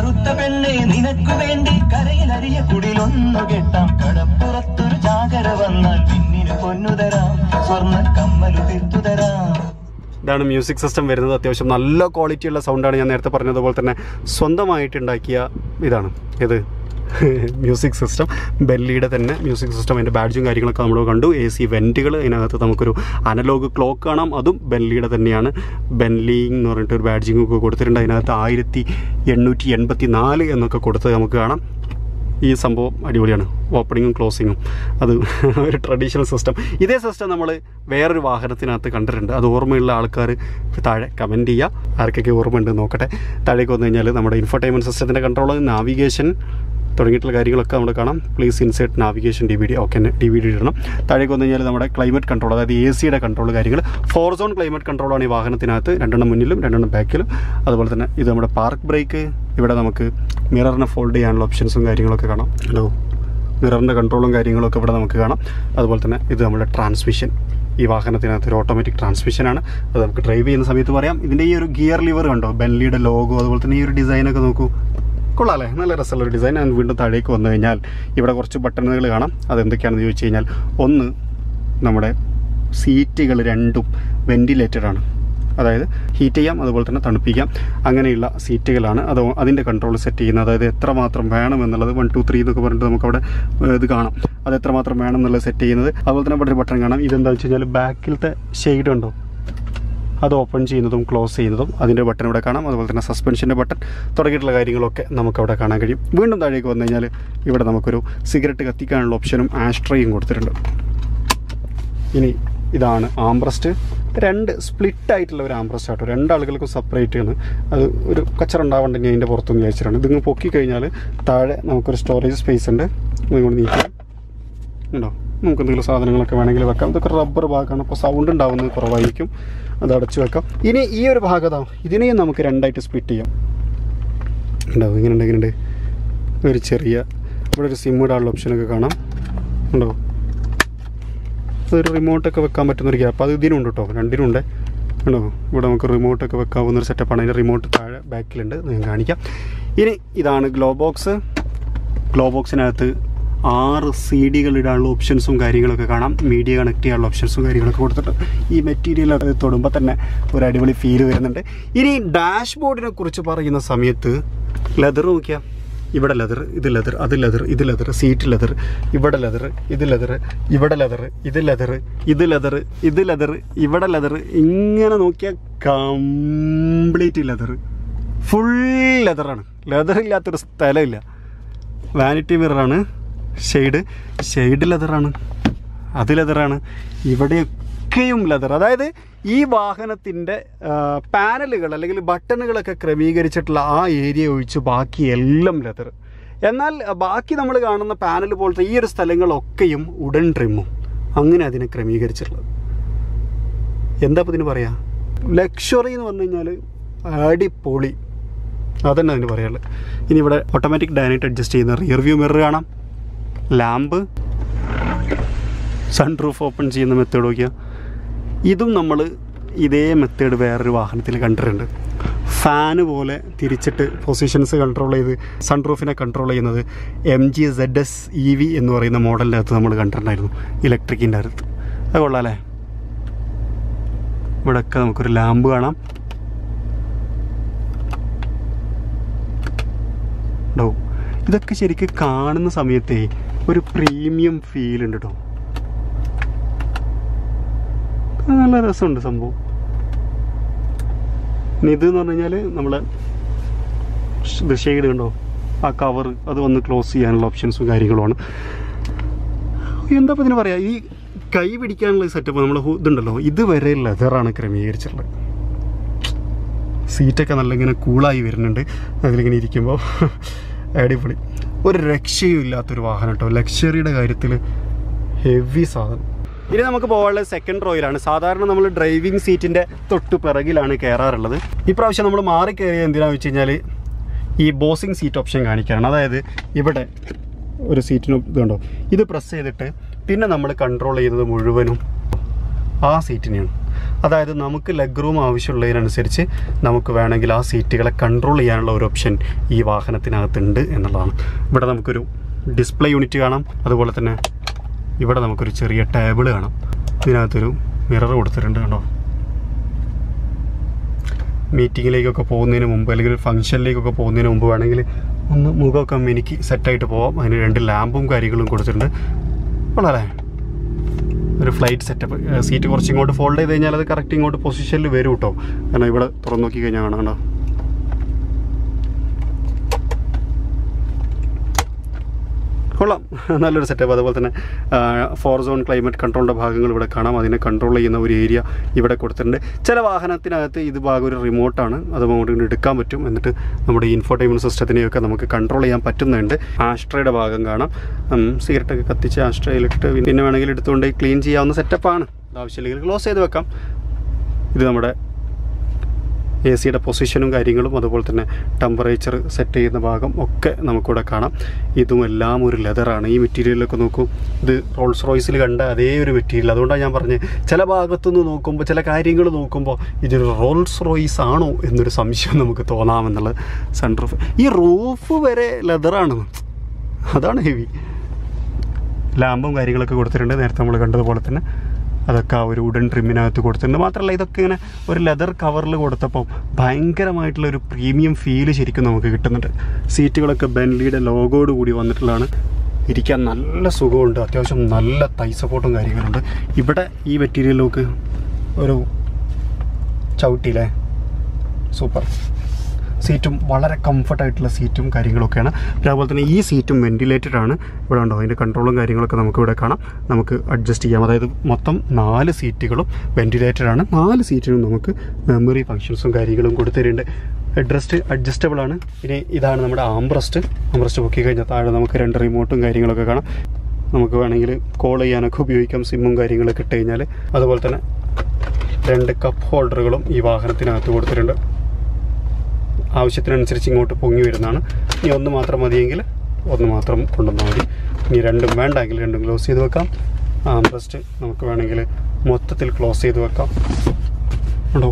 കറുത്ത പെണ്ണെ നിനക്കു വേണ്ടി കരയിലറിയ കുടിലൊന്നു കെട്ടാം കടപ്പുറത്തൊരു ചാകര വന്നാൽ പിന്നിന് പൊന്നുതരാം സ്വർണ്ണ കമ്മലു തീർത്തുതരാം ഇതാണ് മ്യൂസിക് സിസ്റ്റം വരുന്നത് അത്യാവശ്യം നല്ല ക്വാളിറ്റിയുള്ള സൗണ്ടാണ് ഞാൻ നേരത്തെ പറഞ്ഞതുപോലെ തന്നെ സ്വന്തമായിട്ട് ഉണ്ടാക്കിയ ഇതാണ് ഇത് മ്യൂസിക് സിസ്റ്റം ബെല്ലിയുടെ തന്നെ മ്യൂസിക് സിസ്റ്റം അതിൻ്റെ ബാഡ്ജും കാര്യങ്ങളൊക്കെ നമ്മൾ കണ്ടു എ സി വെൻറ്റുകൾ അതിനകത്ത് നമുക്കൊരു അനലോഗ് ക്ലോക്ക് കാണാം അതും ബെല്ലിയുടെ തന്നെയാണ് ബെൻലി എന്ന് പറഞ്ഞിട്ട് ഒരു ബാഡ്ജിങ് ഒക്കെ കൊടുത്തിട്ടുണ്ട് അതിനകത്ത് ആയിരത്തി എണ്ണൂറ്റി എൺപത്തി നാല് എന്നൊക്കെ കൊടുത്ത് നമുക്ക് കാണാം ഈ സംഭവം അടിപൊളിയാണ് ഓപ്പണിങ്ങും ക്ലോസിങ്ങും അത് ഒരു ട്രഡീഷണൽ സിസ്റ്റം ഇതേ സിസ്റ്റം നമ്മൾ വേറൊരു വാഹനത്തിനകത്ത് കണ്ടിട്ടുണ്ട് അത് ഓർമ്മയുള്ള ആൾക്കാർ താഴെ കമൻറ്റ് ചെയ്യുക ആർക്കൊക്കെ ഓർമ്മയുണ്ട് നോക്കട്ടെ താഴേക്ക് വന്നു കഴിഞ്ഞാൽ നമ്മുടെ ഇൻഫർടൈൻമെൻറ്റ് സിസ്റ്റത്തിൻ്റെ കൺട്രോൾ നാവിഗേഷൻ തുടങ്ങിയിട്ടുള്ള കാര്യങ്ങളൊക്കെ നമ്മൾ കാണാം please insert navigation D V D okay D V D ഇടണം താഴേക്ക് വന്നു കഴിഞ്ഞാൽ നമ്മുടെ ക്ലൈമറ്റ് കൺട്രോൾ അതായത് എ സിയുടെ കൺട്രോൾ കാര്യങ്ങൾ ഫോർ സോൺ ക്ലൈമറ്റ് കൺട്രോളാണ് ഈ വാഹനത്തിനകത്ത് രണ്ടെണ്ണം മുന്നിലും രണ്ടെണ്ണം ബാക്കിലും അതുപോലെ തന്നെ ഇത് നമ്മുടെ പാർക്ക് ബ്രേക്ക് ഇവിടെ നമുക്ക് മിററിനെ ഫോൾഡ് ചെയ്യാനുള്ള ഓപ്ഷൻസും കാര്യങ്ങളൊക്കെ കാണാം ഹലോ മിററിൻ്റെ കൺട്രോളും കാര്യങ്ങളൊക്കെ ഇവിടെ നമുക്ക് കാണാം അതുപോലെ തന്നെ ഇത് നമ്മുടെ ട്രാൻസ്മിഷൻ ഈ വാഹനത്തിനകത്ത് ഒരു ഓട്ടോമാറ്റിക് ട്രാൻസ്മിഷനാണ് അത് നമുക്ക് ഡ്രൈവ് ചെയ്യുന്ന സമയത്ത് പറയാം ഇതിൻ്റെ ഈ ഒരു ഗിയർ ലിവർ കണ്ടോ ബെൻലിയുടെ ലോഗോ അതുപോലെ തന്നെ ഈ ഒരു ഡിസൈനൊക്കെ നോക്കൂ കൊള്ളാമല്ലേ നല്ല രസമുള്ള ഒരു ഡിസൈൻ ഞാൻ വീണ്ടും താഴേക്ക് വന്നു കഴിഞ്ഞാൽ ഇവിടെ കുറച്ച് ബട്ടണുകൾ കാണാം അതെന്തൊക്കെയാണെന്ന് ചോദിച്ചു കഴിഞ്ഞാൽ ഒന്ന് നമ്മുടെ സീറ്റുകൾ രണ്ടും വെൻറ്റിലേറ്റഡ് ആണ് അതായത് ഹീറ്റ് ചെയ്യാം അതുപോലെ തന്നെ തണുപ്പിക്കാം അങ്ങനെയുള്ള സീറ്റുകളാണ് അത് അതിൻ്റെ കൺട്രോൾ സെറ്റ് ചെയ്യുന്നത് അതായത് എത്രമാത്രം വേണം എന്നുള്ളത് വൺ ടു ത്രീ എന്നൊക്കെ പറഞ്ഞിട്ട് നമുക്കവിടെ ഏഹ്, ഇത് കാണാം അത് എത്രമാത്രം വേണം എന്നുള്ളത് സെറ്റ് ചെയ്യുന്നത് അതുപോലെ തന്നെ ഇവിടെ ഒരു ബട്ടൺ കാണാം ഇതെന്താ വെച്ച് കഴിഞ്ഞാൽ ബാക്കിലത്തെ ഷെയ്ഡ് ഉണ്ടോ അത് ഓപ്പൺ ചെയ്യുന്നതും ക്ലോസ് ചെയ്യുന്നതും അതിൻ്റെ ബട്ടൺ ഇവിടെ കാണാം അതുപോലെ തന്നെ സസ്പെൻഷൻ്റെ ബട്ടൺ തുടങ്ങിയിട്ടുള്ള കാര്യങ്ങളൊക്കെ നമുക്ക് അവിടെ കാണാൻ കഴിയും വീണ്ടും താഴേക്ക് വന്നു കഴിഞ്ഞാൽ ഇവിടെ നമുക്കൊരു സിഗരറ്റ് കത്തിക്കാനുള്ള ഓപ്ഷനും ആസ്ട്രയും കൊടുത്തിട്ടുണ്ട് ഇനി ഇതാണ് ആംബ്രസ്റ്റ് രണ്ട് സ്പ്ലിറ്റ് ആയിട്ടുള്ള ഒരു ആംബ്രസ്റ്റ് ആട്ടോ രണ്ടാളുകൾക്ക് സെപ്പറേറ്റ് ആണ് അത് ഒരു കച്ചറ ഉണ്ടാവണ്ടെങ്കിൽ അതിൻ്റെ പുറത്തുനിന്ന് വിചാരിച്ചിട്ടാണ് ഇതിങ്ങ് പൊക്കി കഴിഞ്ഞാൽ താഴെ നമുക്കൊരു സ്റ്റോറേജ് സ്പേസ് ഉണ്ട് നിങ്ങൾ നീക്കാം ഉണ്ടോ നമുക്ക് എന്തെങ്കിലും സാധനങ്ങളൊക്കെ വേണമെങ്കിൽ വെക്കാം ഇതൊക്കെ റബ്ബർ ഭാഗമാണ് അപ്പോൾ സൗണ്ട് ഉണ്ടാവുന്നത് കുറവായിരിക്കും അത് അടച്ചു വെക്കാം ഇനി ഈ ഒരു ഭാഗതാ ഇതിനെയും നമുക്ക് രണ്ടായിട്ട് സ്പ്ലിറ്റ് ചെയ്യാം ഉണ്ടാവും ഇങ്ങനെ ഉണ്ട് ഇങ്ങനെ ഉണ്ട് ഒരു ചെറിയ ഇവിടെ ഒരു സിം ഇടാനുള്ള ഓപ്ഷനൊക്കെ കാണാം ഉണ്ടോ അതൊരു റിമോട്ടൊക്കെ വെക്കാൻ പറ്റുന്ന ഒരു ഗ്യാപ്പ് അത് ഇതിനുണ്ട് കേട്ടോ രണ്ടിനുണ്ട് ഉണ്ടോ ഇവിടെ നമുക്ക് റിമോട്ടൊക്കെ വെക്കാവുന്ന ഒരു സെറ്റപ്പാണ് അതിൻ്റെ റിമോട്ട് താഴെ ബാക്കിലുണ്ട് അത് ഞാൻ കാണിക്കാം ഇനി ഇതാണ് ഗ്ലോ ബോക്സ് ഗ്ലോ ബോക്സിനകത്ത് ആറ് സി ഡികൾ ഇടാനുള്ള ഓപ്ഷൻസും കാര്യങ്ങളൊക്കെ കാണാം മീഡിയ കണക്ട് ചെയ്യാനുള്ള ഓപ്ഷൻസും കാര്യങ്ങളൊക്കെ കൊടുത്തിട്ട് ഈ മെറ്റീരിയൽ അത് തൊടുമ്പോൾ തന്നെ ഒരു അടിപൊളി ഫീൽ വരുന്നുണ്ട് ഇനി ഡാഷ്ബോർഡിനെ കുറിച്ച് പറയുന്ന സമയത്ത് ലെതർ നോക്കിയാൽ ഇവിടെ ലെതർ ഇത് ലെതർ അത് ലെതർ ഇത് ലെതർ സീറ്റ് ലെതർ ഇവിടെ ലെതർ ഇത് ലെതർ ഇവിടെ ലെതർ ഇത് ലെതർ ഇത് ലെതർ ഇത് ലെതർ ഇവിടെ ലെതർ ഇങ്ങനെ നോക്കിയാൽ കംപ്ലീറ്റ് ലെതർ ഫുൾ ലെതറാണ് ലെതർ ഇല്ലാത്തൊരു സ്ഥലമില്ല വാനിറ്റി മിററാണ് ഷെയ്ഡ് ഷെയ്ഡ് ലെതറാണ് അത് ലെതറാണ് ഇവിടെയൊക്കെയും ലെതർ അതായത് ഈ വാഹനത്തിൻ്റെ പാനലുകൾ അല്ലെങ്കിൽ ബട്ടണുകളൊക്കെ ക്രമീകരിച്ചിട്ടുള്ള ആ ഏരിയ ഒഴിച്ച് ബാക്കി എല്ലാം ലെതർ എന്നാൽ ആ, ബാക്കി നമ്മൾ കാണുന്ന പാനൽ പോലത്തെ ഈ ഒരു സ്ഥലങ്ങളൊക്കെയും ഉടൻ ട്രിമ്മും അങ്ങനെ അതിനെ ക്രമീകരിച്ചിട്ടുള്ളത് എന്താ ഇപ്പം ഇതിന് പറയാ ലക്ഷറി എന്ന് പറഞ്ഞു കഴിഞ്ഞാൽ അടിപൊളി അതന്നെ അതിന് പറയാനുള്ളത് ഇനി ഇവിടെ ഓട്ടോമാറ്റിക് ഡയനൈറ്റ് അഡ്ജസ്റ്റ് ചെയ്യുന്ന റിയർ വ്യൂ മിറർ കാണാം ലാമ്പ് സൺ റൂഫ് ഓപ്പൺ ചെയ്യുന്ന മെത്തേഡ് നോക്കിയാൽ ഇതും നമ്മൾ ഇതേ മെത്തേഡ് വേറൊരു വാഹനത്തിൽ കണ്ടിട്ടുണ്ട് ഫാന് പോലെ തിരിച്ചിട്ട് പൊസിഷൻസ് കൺട്രോൾ ചെയ്ത് സൺ റൂഫിനെ കൺട്രോൾ ചെയ്യുന്നത് M G Z S E V എന്ന് പറയുന്ന മോഡലിൻ്റെ അകത്ത് നമ്മൾ കണ്ടിട്ടുണ്ടായിരുന്നു ഇലക്ട്രിക്കിൻ്റെ അകത്ത് അത് കൊള്ളാമല്ലേ ഇവിടെയൊക്കെ നമുക്കൊരു ലാമ്പ് കാണാം ഉണ്ടാവും ഇതൊക്കെ ശരിക്കും കാണുന്ന സമയത്തേ ഒരു പ്രീമിയം ഫീൽ ഉണ്ട് കേട്ടോ നല്ല രസമുണ്ട് സംഭവം ഇനി ഇത് എന്ന് പറഞ്ഞു കഴിഞ്ഞാൽ നമ്മളെ ഇത് ഷെയ്ഡ് കണ്ടോ ആ കവർ അത് വന്ന് ക്ലോസ് ചെയ്യാനുള്ള ഓപ്ഷൻസും കാര്യങ്ങളുമാണ് എന്താ ഇപ്പം ഇതിന് പറയാ ഈ കൈ പിടിക്കാനുള്ള സെറ്റപ്പ് നമ്മൾ ഇതുണ്ടല്ലോ ഇതുവരെ ലെതറാണ് ക്രമീകരിച്ചിട്ടുള്ളത് സീറ്റൊക്കെ നല്ല ഇങ്ങനെ കൂളായി വരുന്നുണ്ട് അതിലിങ്ങനെ ഇരിക്കുമ്പോൾ അടിപൊളി ഒരു രക്ഷയും ഇല്ലാത്തൊരു വാഹനം കേട്ടോ ലക്ഷറിയുടെ കാര്യത്തിൽ ഹെവി സാധനം ഇനി നമുക്ക് പോകാനുള്ളത് സെക്കൻഡ് റോയിലാണ് സാധാരണ നമ്മൾ ഡ്രൈവിംഗ് സീറ്റിൻ്റെ തൊട്ട് പിറകിലാണ് കയറാറുള്ളത് ഇപ്രാവശ്യം നമ്മൾ മാറി കയറിയത് എന്തിനാണെന്ന് വെച്ച് കഴിഞ്ഞാൽ ഈ ബോസിങ് സീറ്റ് ഓപ്ഷൻ കാണിക്കുകയാണ് അതായത് ഇവിടെ ഒരു സീറ്റിന് ഇതുണ്ടോ ഇത് പ്രസ് ചെയ്തിട്ട് പിന്നെ നമ്മൾ കൺട്രോൾ ചെയ്യുന്നത് മുഴുവനും ആ സീറ്റിനെയാണ് അതായത് നമുക്ക് ലെഗ് റൂം ആവശ്യമുള്ളതിനനുസരിച്ച് നമുക്ക് വേണമെങ്കിൽ ആ സീറ്റുകളെ കൺട്രോൾ ചെയ്യാനുള്ള ഒരു ഓപ്ഷൻ ഈ വാഹനത്തിനകത്തുണ്ട് എന്നുള്ളതാണ് ഇവിടെ നമുക്കൊരു ഡിസ്പ്ലേ യൂണിറ്റ് കാണാം അതുപോലെ തന്നെ ഇവിടെ നമുക്കൊരു ചെറിയ ടേബിൾ കാണാം ഇതിനകത്തൊരു മിറർ കൊടുത്തിട്ടുണ്ട് കണ്ടോ മീറ്റിങ്ങിലേക്കൊക്കെ പോകുന്നതിന് മുമ്പ് അല്ലെങ്കിൽ ഒരു ഫംഗ്ഷനിലേക്കൊക്കെ പോകുന്നതിന് മുമ്പ് വേണമെങ്കിൽ ഒന്ന് മുഖമൊക്കെ മിനുക്കി സെറ്റായിട്ട് പോവാം അതിന് രണ്ട് ലാമ്പും കാര്യങ്ങളും കൊടുത്തിട്ടുണ്ട് വളരെ ഒരു ഫ്ലൈറ്റ് സെറ്റപ്പ് സീറ്റ് കുറച്ച് ഇങ്ങോട്ട് ഫോൾഡ് ചെയ്ത് കഴിഞ്ഞാൽ അത് കറക്റ്റ് ഇങ്ങോട്ട് പൊസിഷനിൽ വരും കേട്ടോ കാരണം ഇവിടെ തുറന്നു നോക്കി കഴിഞ്ഞാൽ കാണാം കണ്ടോ കൊള്ളാം നല്ലൊരു സെറ്റപ്പ് അതുപോലെ തന്നെ ഫോർ സോൺ ക്ലൈമറ്റ് കൺട്രോളിൻ്റെ ഭാഗങ്ങൾ ഇവിടെ കാണാം അതിനെ കൺട്രോൾ ചെയ്യുന്ന ഒരു ഏരിയ ഇവിടെ കൊടുത്തിട്ടുണ്ട് ചില വാഹനത്തിനകത്ത് ഇത് ഭാഗം ഒരു റിമോട്ടാണ് അത് നമുക്ക് ഇങ്ങനെ എടുക്കാൻ പറ്റും എന്നിട്ട് നമ്മുടെ ഇൻഫോർടൈൻമെൻറ്റ് സിസ്റ്റത്തിനെയൊക്കെ നമുക്ക് കൺട്രോൾ ചെയ്യാൻ പറ്റുന്നുണ്ട് ആസ്ട്രയുടെ ഭാഗം കാണാം സിഗരറ്റൊക്കെ കത്തിച്ച് ആസ്ട്രയിലിട്ട് പിന്നെ വേണമെങ്കിൽ എടുത്തുകൊണ്ട് ക്ലീൻ ചെയ്യാവുന്ന സെറ്റപ്പാണ് ആവശ്യമില്ലെങ്കിൽ ക്ലോസ് ചെയ്ത് വെക്കാം ഇത് നമ്മുടെ എ സിയുടെ പൊസിഷനും കാര്യങ്ങളും അതുപോലെ തന്നെ ടെമ്പറേച്ചർ സെറ്റ് ചെയ്യുന്ന ഭാഗം ഒക്കെ നമുക്കിവിടെ കാണാം ഇതും എല്ലാം ഒരു ലെതറാണ് ഈ മെറ്റീരിയലൊക്കെ നോക്കൂ ഇത് റോൾസ് റോയ്സിൽ കണ്ട അതേ ഒരു മെറ്റീരിയൽ അതുകൊണ്ടാണ് ഞാൻ പറഞ്ഞത് ചില ഭാഗത്തുനിന്ന് നോക്കുമ്പോൾ ചില കാര്യങ്ങൾ നോക്കുമ്പോൾ ഇതൊരു റോൾസ് റോയ്സ് ആണോ എന്നൊരു സംശയം നമുക്ക് തോന്നാമെന്നുള്ളത് സൺറൂഫ് ഈ റൂഫ് വരെ ലെതറാണ് അതാണ് ഹെവി ലാമ്പും കാര്യങ്ങളൊക്കെ കൊടുത്തിട്ടുണ്ട് നേരത്തെ നമ്മൾ കണ്ടതുപോലെ തന്നെ അതൊക്കെ ആ ഒരു ഉടൻ ട്രിമ്മിനകത്ത് കൊടുത്തിട്ടുണ്ട് മാത്രമല്ല ഇതൊക്കെ ഇങ്ങനെ ഒരു ലെതർ കവറിൽ കൊടുത്തപ്പോൾ ഭയങ്കരമായിട്ടുള്ള ഒരു പ്രീമിയം ഫീല് ശരിക്കും നമുക്ക് കിട്ടുന്നുണ്ട് സീറ്റുകളൊക്കെ ബെൻലിയുടെ ലോഗോട് കൂടി വന്നിട്ടുള്ളതാണ് ഇരിക്കാൻ നല്ല സുഖമുണ്ട് അത്യാവശ്യം നല്ല തൈ സപ്പോർട്ടും കാര്യങ്ങളുണ്ട് ഇവിടെ ഈ മെറ്റീരിയൽ നോക്ക് ഒരു ചവിട്ടിയില്ലേ സൂപ്പർ സീറ്റും വളരെ കംഫർട്ടായിട്ടുള്ള സീറ്റും കാര്യങ്ങളൊക്കെയാണ് പിന്നെ അതുപോലെ തന്നെ ഈ സീറ്റും വെൻറ്റിലേറ്റഡ് ആണ് ഇവിടെ ഉണ്ടോ അതിൻ്റെ കൺട്രോളും കാര്യങ്ങളൊക്കെ നമുക്ക് ഇവിടെ കാണാം നമുക്ക് അഡ്ജസ്റ്റ് ചെയ്യാം അതായത് മൊത്തം നാല് സീറ്റുകളും വെൻറ്റിലേറ്റഡ് ആണ് നാല് സീറ്റിനും നമുക്ക് മെമ്മറി ഫങ്ഷൻസും കാര്യങ്ങളും കൊടുത്തിട്ടുണ്ട് ഹെഡ്രസ്റ്റ് അഡ്ജസ്റ്റബിൾ ആണ് പിന്നെ ഇതാണ് നമ്മുടെ ആംബ്രസ്റ്റ് ആംബ്രസ്റ്റ് പൊക്കി കഴിഞ്ഞാൽ താഴെ നമുക്ക് രണ്ട് റിമോട്ടും കാര്യങ്ങളൊക്കെ കാണാം നമുക്ക് വേണമെങ്കിൽ കോൾ ചെയ്യാനൊക്കെ ഉപയോഗിക്കാം സിമ്മും കാര്യങ്ങളൊക്കെ ഇട്ട് കഴിഞ്ഞാൽ അതുപോലെ തന്നെ രണ്ട് കപ്പ് ഹോൾഡറുകളും ഈ വാഹനത്തിനകത്ത് കൊടുത്തിട്ടുണ്ട് ആവശ്യത്തിനനുസരിച്ച് ഇങ്ങോട്ട് പൊങ്ങി വരുന്നതാണ് ഇനി ഒന്ന് മാത്രം മതിയെങ്കിൽ ഒന്ന് മാത്രം കൊണ്ടുവന്നാൽ മതി ഇനി രണ്ടും വേണ്ടെങ്കിൽ രണ്ടും ക്ലോസ് ചെയ്ത് വെക്കാം ആംബ്രസ്റ്റ് നമുക്ക് വേണമെങ്കിൽ മൊത്തത്തിൽ ക്ലോസ് ചെയ്ത് വെക്കാം ഉണ്ടോ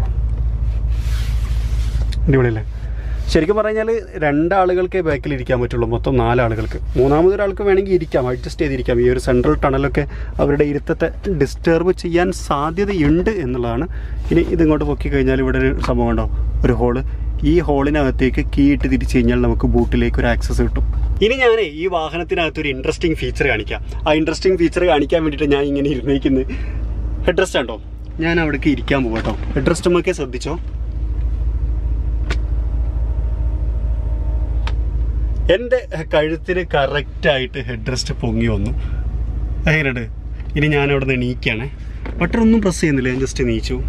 അടിപൊളിയല്ലേ ശരിക്കും പറഞ്ഞാൽ രണ്ടാളുകൾക്കേ ബാക്കിൽ ഇരിക്കാൻ പറ്റുള്ളൂ മൊത്തം നാലാളുകൾക്ക് മൂന്നാമതൊരാൾക്ക് വേണമെങ്കിൽ ഇരിക്കാം അഡ്ജസ്റ്റ് ചെയ്തിരിക്കാം ഈ ഒരു സെൻട്രൽ ടണലൊക്കെ അവരുടെ ഇരുത്തത്തെ ഡിസ്റ്റർബ് ചെയ്യാൻ സാധ്യതയുണ്ട് എന്നുള്ളതാണ് ഇനി ഇതിങ്ങോട്ട് പൊക്കി കഴിഞ്ഞാൽ ഇവിടെ ഒരു സംഭവം ഉണ്ടോ ഒരു ഹോള് ഈ ഹോളിനകത്തേക്ക് കീ ഇട്ട് തിരിച്ചു കഴിഞ്ഞാൽ നമുക്ക് ബൂട്ടിലേക്ക് ഒരു ആക്സസ് കിട്ടും ഇനി ഞാൻ ഈ വാഹനത്തിനകത്ത് ഒരു ഇൻട്രസ്റ്റിംഗ് ഫീച്ചർ കാണിക്കാം ആ ഇൻട്രസ്റ്റിംഗ് ഫീച്ചർ കാണിക്കാൻ വേണ്ടിയിട്ട് ഞാൻ ഇങ്ങനെ ഇരുന്നേക്കുന്നത് ഹെഡ് റെസ്റ്റ് ആണോ ഞാൻ അവിടേക്ക് ഇരിക്കാൻ പോകട്ടോ ഹെഡ് റെസ്റ്റുമൊക്കെ ശ്രദ്ധിച്ചോ എൻ്റെ കഴുത്തിന് കറക്റ്റായിട്ട് ഹെഡ് റെസ്റ്റ് പൊങ്ങി വന്നു എങ്ങനെയുണ്ട് ഇനി ഞാൻ അവിടെ നിന്ന് എണീക്കുകയാണേ ബട്ടർ ഒന്നും പ്രസ് ചെയ്യുന്നില്ല ഞാൻ ജസ്റ്റ് നീച്ചു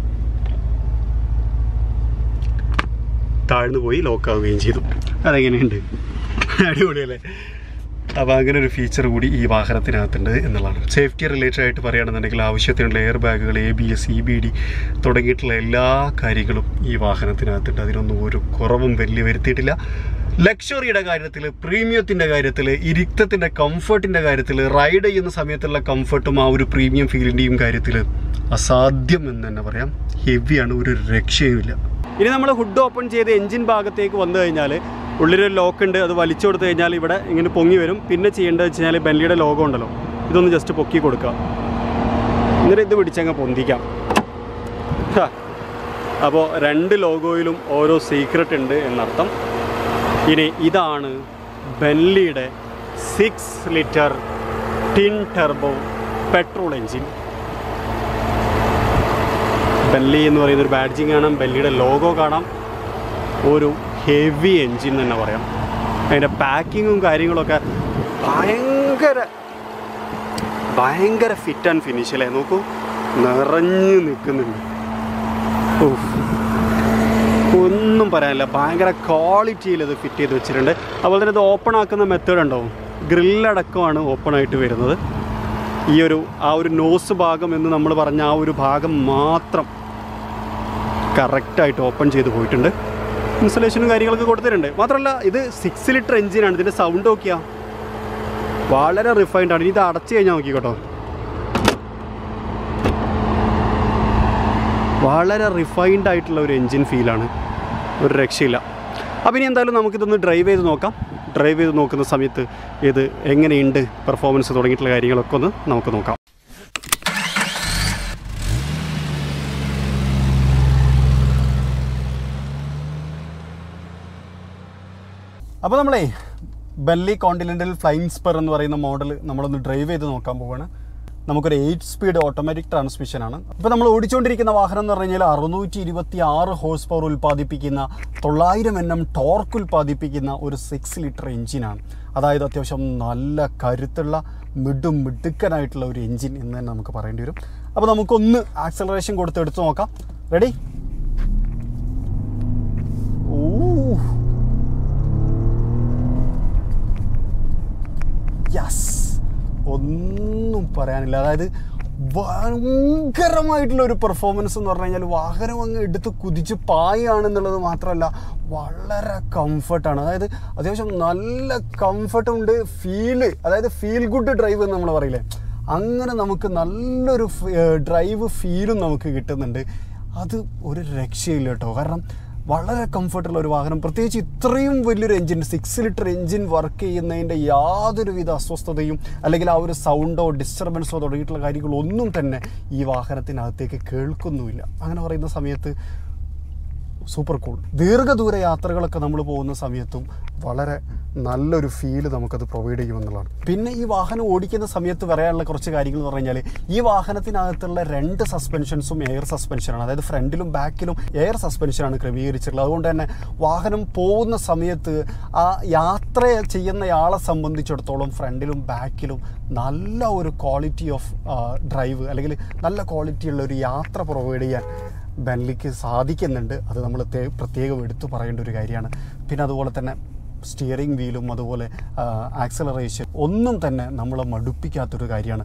താഴ്ന്നു പോയി ലോക്കാവുകയും ചെയ്തു അതെങ്ങനെയുണ്ട് അടിപൊളിയല്ലേ അപ്പോൾ അങ്ങനെ ഒരു ഫീച്ചർ കൂടി ഈ വാഹനത്തിനകത്തുണ്ട് എന്നുള്ളതാണ് സേഫ്റ്റി റിലേറ്റഡ് ആയിട്ട് പറയുകയാണെന്നുണ്ടെങ്കിൽ ആവശ്യത്തിനുള്ള എയർ ബാഗുകൾ A B S E B D തുടങ്ങിയിട്ടുള്ള എല്ലാ കാര്യങ്ങളും ഈ വാഹനത്തിനകത്തുണ്ട് അതിനൊന്നും ഒരു കുറവും വലിയ വരുത്തിയിട്ടില്ല ലക്ഷറിയുടെ കാര്യത്തിൽ പ്രീമിയത്തിൻ്റെ കാര്യത്തിൽ ഇരുത്തത്തിൻ്റെ കംഫർട്ടിൻ്റെ കാര്യത്തിൽ റൈഡ് ചെയ്യുന്ന സമയത്തുള്ള കംഫർട്ടും ആ ഒരു പ്രീമിയം ഫീലിൻ്റെയും കാര്യത്തിൽ അസാധ്യം എന്ന് തന്നെ പറയാം ഹെവിയാണ് ഒരു രക്ഷയുമില്ല ഇനി നമ്മൾ ഹുഡ് ഓപ്പൺ ചെയ്ത് എഞ്ചിൻ ഭാഗത്തേക്ക് വന്നു കഴിഞ്ഞാൽ ഉള്ളിലൊരു ലോക്ക് ഉണ്ട് അത് വലിച്ചു കൊടുത്തു കഴിഞ്ഞാൽ ഇവിടെ ഇങ്ങനെ പൊങ്ങി വരും പിന്നെ ചെയ്യേണ്ടത് വെച്ച് കഴിഞ്ഞാൽ ബെല്ലിയുടെ ലോഗോ ഉണ്ടല്ലോ ഇതൊന്ന് ജസ്റ്റ് പൊക്കി കൊടുക്കുക എന്നിട്ട് ഇത് പിടിച്ചങ്ങ് പൊന്തിക്കാം അപ്പോൾ രണ്ട് ലോഗോയിലും ഓരോ സീക്രട്ട് ഉണ്ട് എന്നർത്ഥം ഇനി ഇതാണ് ബെൻലിയുടെ six litre twin turbo petrol engine ബെല്ലി എന്ന് പറയുന്ന ഒരു ബാഡ്ജിങ് കാണാം ബെല്ലിയുടെ ലോഗോ കാണാം ഒരു ഹെവി എൻജിൻ തന്നെ പറയാം അതിൻ്റെ പാക്കിങ്ങും കാര്യങ്ങളൊക്കെ ഭയങ്കര ഭയങ്കര ഫിറ്റ് ആൻഡ് ഫിനിഷ് അല്ലേ നോക്കൂ നിറഞ്ഞു നിൽക്കുന്നുണ്ട് ഓഹ് ഒന്നും പറയാനില്ല ഭയങ്കര ക്വാളിറ്റിയിൽ ഇത് ഫിറ്റ് ചെയ്ത് വെച്ചിട്ടുണ്ട് അതുപോലെ തന്നെ ഇത് ഓപ്പൺ ആക്കുന്ന മെത്തേഡ് ഉണ്ടാവും ഗ്രില്ലടക്കമാണ് ഓപ്പൺ ആയിട്ട് വരുന്നത് ഈ ഒരു ആ ഒരു നോസ് ഭാഗം എന്ന് നമ്മൾ പറഞ്ഞ ആ ഒരു ഭാഗം മാത്രം കറക്റ്റായിട്ട് ഓപ്പൺ ചെയ്ത് പോയിട്ടുണ്ട് ഇൻസ്റ്റലേഷനും കാര്യങ്ങളൊക്കെ കൊടുത്തിട്ടുണ്ട് മാത്രമല്ല ഇത് സിക്സ് ലിറ്റർ എഞ്ചിനാണ് ഇതിൻ്റെ സൗണ്ട് നോക്കിയാ വളരെ റിഫൈൻഡ് ആണ് ഇനി ഇത് അടച്ചു കഴിഞ്ഞാൽ നോക്കി കേട്ടോ വളരെ റിഫൈൻഡ് ആയിട്ടുള്ള ഒരു എൻജിൻ ഫീലാണ് ഒരു രക്ഷയില്ല അപ്പോൾ ഇനി എന്തായാലും നമുക്കിതൊന്ന് ഡ്രൈവ് ചെയ്ത് നോക്കാം ഡ്രൈവ് ചെയ്ത് നോക്കുന്ന സമയത്ത് ഇത് എങ്ങനെയുണ്ട് പെർഫോമൻസ് തുടങ്ങിയിട്ടുള്ള കാര്യങ്ങളൊക്കെ ഒന്ന് നമുക്ക് നോക്കാം അപ്പോൾ നമ്മളേ ബെല്ലി കോണ്ടിനെൻ്റൽ ഫ്ലൈങ് സ്പെർ എന്ന് പറയുന്ന മോഡൽ നമ്മളൊന്ന് ഡ്രൈവ് ചെയ്ത് നോക്കാൻ പോവാണ് നമുക്കൊരു എയ്റ്റ് സ്പീഡ് ഓട്ടോമാറ്റിക് ട്രാൻസ്മിഷനാണ് ഇപ്പോൾ നമ്മൾ ഓടിച്ചുകൊണ്ടിരിക്കുന്ന വാഹനം എന്ന് പറഞ്ഞു കഴിഞ്ഞാൽ അറുന്നൂറ്റി ഇരുപത്തി ആറ് ഹോഴ്സ് പവർ ഉൽപ്പാദിപ്പിക്കുന്ന തൊള്ളായിരം എൻ എം ടോർക്ക് ഉൽപ്പാദിപ്പിക്കുന്ന ഒരു സിക്സ് ലിറ്റർ എഞ്ചിനാണ് അതായത് അത്യാവശ്യം നല്ല കരുത്തുള്ള മിഡും മിടുക്കനായിട്ടുള്ള ഒരു എഞ്ചിൻ എന്ന് തന്നെ നമുക്ക് പറയേണ്ടി വരും അപ്പോൾ നമുക്കൊന്ന് ആക്സലറേഷൻ കൊടുത്ത് എടുത്ത് നോക്കാം റെഡി ഓ യെസ് ഒന്നും പറയാനില്ല അതായത് ഭയങ്കരമായിട്ടുള്ള ഒരു പെർഫോമൻസ് എന്ന് പറഞ്ഞു കഴിഞ്ഞാൽ വാഹനം അങ്ങ് എടുത്ത് കുതിച്ച് പായാണെന്നുള്ളത് മാത്രമല്ല വളരെ കംഫർട്ടാണ് അതായത് അത്യാവശ്യം നല്ല കംഫർട്ടുണ്ട് ഫീല് അതായത് ഫീൽ ഗുഡ് ഡ്രൈവ് എന്ന് നമ്മൾ പറയില്ലേ അങ്ങനെ നമുക്ക് നല്ലൊരു ഡ്രൈവ് ഫീലും നമുക്ക് കിട്ടുന്നുണ്ട് അത് ഒരു രക്ഷയില്ല കേട്ടോ കാരണം വളരെ കംഫർട്ടുള്ള ഒരു വാഹനം പ്രത്യേകിച്ച് ഇത്രയും വലിയൊരു engine six litre engine work ചെയ്യുന്നതിൻ്റെ യാതൊരുവിധ അസ്വസ്ഥതയും അല്ലെങ്കിൽ ആ ഒരു സൗണ്ടോ ഡിസ്റ്റർബൻസോ തുടങ്ങിയിട്ടുള്ള കാര്യങ്ങളൊന്നും തന്നെ ഈ വാഹനത്തിനകത്തേക്ക് കേൾക്കുന്നുമില്ല അങ്ങനെ പറയുന്ന സമയത്ത് സൂപ്പർ കൂൾ ദീർഘദൂര യാത്രകളൊക്കെ നമ്മൾ പോകുന്ന സമയത്തും വളരെ നല്ലൊരു ഫീല് നമുക്കത് പ്രൊവൈഡ് ചെയ്യുമെന്നുള്ളതാണ് പിന്നെ ഈ വാഹനം ഓടിക്കുന്ന സമയത്ത് പറയാനുള്ള കുറച്ച് കാര്യങ്ങൾ എന്ന് പറഞ്ഞു കഴിഞ്ഞാൽ ഈ വാഹനത്തിനകത്തുള്ള രണ്ട് സസ്പെൻഷൻസും എയർ സസ്പെൻഷനാണ് അതായത് ഫ്രണ്ടിലും ബാക്കിലും എയർ സസ്പെൻഷനാണ് ക്രമീകരിച്ചിട്ടുള്ളത് അതുകൊണ്ട് തന്നെ വാഹനം പോകുന്ന സമയത്ത് ആ യാത്ര ചെയ്യുന്നയാളെ സംബന്ധിച്ചിടത്തോളം ഫ്രണ്ടിലും ബാക്കിലും നല്ല ഒരു ക്വാളിറ്റി ഓഫ് ഡ്രൈവ് അല്ലെങ്കിൽ നല്ല ക്വാളിറ്റിയുള്ള ഒരു യാത്ര പ്രൊവൈഡ് ചെയ്യാൻ ബെൻലിക്ക് സാധിക്കുന്നുണ്ട് അത് നമ്മൾ തേ- പ്രത്യേകം എടുത്തു പറയേണ്ട ഒരു കാര്യമാണ് പിന്നെ അതുപോലെ തന്നെ സ്റ്റിയറിംഗ് വീലും അതുപോലെ ആക്സലറേഷൻ ഒന്നും തന്നെ നമ്മളെ മടുപ്പിക്കാത്തൊരു കാര്യമാണ്